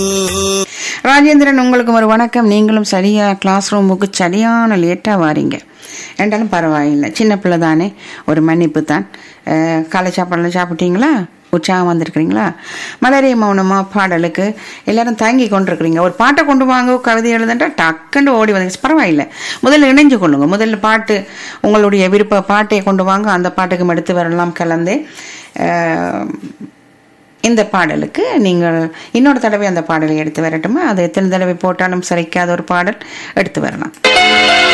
ராஜேந்திரன் உங்களுக்கும் ஒரு வணக்கம் நீங்களும் சரியா கிளாஸ் ரூமுக்கு சரியான லேட்டாக வாரீங்க என்றாலும் பரவாயில்லை சின்ன பிள்ளை தானே ஒரு மன்னிப்பு தான் அஹ், காலை சாப்பாடுலாம் சாப்பிட்டீங்களா உற்சாகம் வந்திருக்கிறீங்களா மலரே மௌனமா பாடலுக்கு எல்லாரும் தயங்கி கொண்டிருக்கிறீங்க ஒரு பாட்டை கொண்டு வாங்க கவிதை எழுதுன்றா டக்குன்னு ஓடி வந்து பரவாயில்லை முதல்ல இணைஞ்சு கொள்ளுங்க முதல்ல பாட்டு உங்களுடைய விருப்ப பாட்டை கொண்டு வாங்க அந்த பாட்டுக்கும் எடுத்து வரலாம் கலந்து அஹ், இந்த பாடலுக்கு நீங்கள் இன்னொரு தடவை அந்த பாடலை எடுத்து வரட்டுமா அது எத்தனை தடவை போட்டாலும் சரிக்காத ஒரு பாடல் எடுத்து வரலாம்